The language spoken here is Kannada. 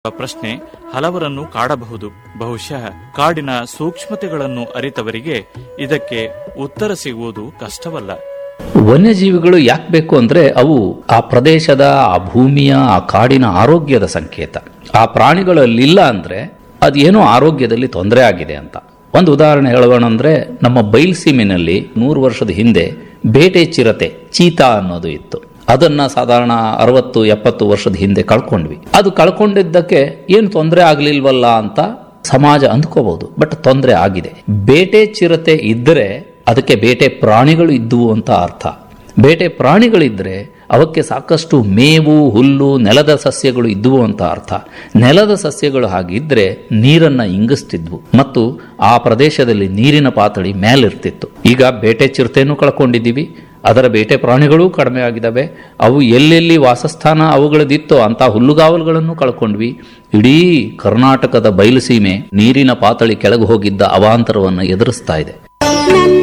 ಪ್ರಶ್ನೆ ಹಲವರನ್ನು ಕಾಡಬಹುದು ಬಹುಶಃ ಕಾಡಿನ ಸೂಕ್ಷ್ಮತೆಗಳನ್ನು ಅರಿತವರಿಗೆ ಇದಕ್ಕೆ ಉತ್ತರ ಸಿಗುವುದು ಕಷ್ಟವಲ್ಲ ವನ್ಯಜೀವಿಗಳು ಯಾಕೆ ಬೇಕು ಅಂದ್ರೆ ಅವು ಆ ಪ್ರದೇಶದ ಆ ಭೂಮಿಯ ಆ ಕಾಡಿನ ಆರೋಗ್ಯದ ಸಂಕೇತ ಆ ಪ್ರಾಣಿಗಳಲ್ಲಿಲ್ಲ ಅಂದ್ರೆ ಅದೇನೋ ಆರೋಗ್ಯದಲ್ಲಿ ತೊಂದರೆ ಆಗಿದೆ ಅಂತ ಒಂದು ಉದಾಹರಣೆ ಹೇಳೋಣ ಅಂದ್ರೆ ನಮ್ಮ ಬೈಲ್ಸೀಮಿನಲ್ಲಿ ನೂರು ವರ್ಷದ ಹಿಂದೆ ಬೇಟೆ ಚಿರತೆ ಚೀತಾ ಅನ್ನೋದು ಇತ್ತು ಅದನ್ನ ಸಾಧಾರಣ ಅರವತ್ತು ಎಪ್ಪತ್ತು ವರ್ಷದ ಹಿಂದೆ ಕಳ್ಕೊಂಡ್ವಿ ಅದು ಕಳ್ಕೊಂಡಿದ್ದಕ್ಕೆ ಏನು ತೊಂದರೆ ಆಗ್ಲಿಲ್ವಲ್ಲ ಅಂತ ಸಮಾಜ ಅಂದ್ಕೋಬಹುದು ಬಟ್ ತೊಂದರೆ ಆಗಿದೆ ಬೇಟೆ ಚಿರತೆ ಇದ್ದರೆ ಅದಕ್ಕೆ ಬೇಟೆ ಪ್ರಾಣಿಗಳು ಇದ್ದುವು ಅಂತ ಅರ್ಥ ಬೇಟೆ ಪ್ರಾಣಿಗಳಿದ್ರೆ ಅವಕ್ಕೆ ಸಾಕಷ್ಟು ಮೇವು ಹುಲ್ಲು ನೆಲದ ಸಸ್ಯಗಳು ಇದ್ದುವು ಅಂತ ಅರ್ಥ ನೆಲದ ಸಸ್ಯಗಳು ಹಾಗಿದ್ರೆ ನೀರನ್ನ ಇಂಗಿಸ್ತಿದ್ವು ಮತ್ತು ಆ ಪ್ರದೇಶದಲ್ಲಿ ನೀರಿನ ಪಾತಳಿ ಮೇಲಿರ್ತಿತ್ತು ಈಗ ಬೇಟೆ ಚಿರತೆನೂ ಕಳ್ಕೊಂಡಿದ್ದೀವಿ ಅದರ ಬೇಟೆ ಪ್ರಾಣಿಗಳೂ ಕಡಿಮೆ ಆಗಿದ್ದಾವೆ ಅವು ಎಲ್ಲೆಲ್ಲಿ ವಾಸಸ್ಥಾನ ಅವುಗಳದಿತ್ತೋ ಅಂತ ಹುಲ್ಲುಗಾವಲುಗಳನ್ನು ಕಳ್ಕೊಂಡ್ವಿ ಇಡೀ ಕರ್ನಾಟಕದ ಬಯಲುಸೀಮೆ ನೀರಿನ ಪಾತಳಿ ಕೆಳಗೆ ಹೋಗಿದ್ದ ಅವಾಂತರವನ್ನು ಎದುರಿಸ್ತಾ ಇದೆ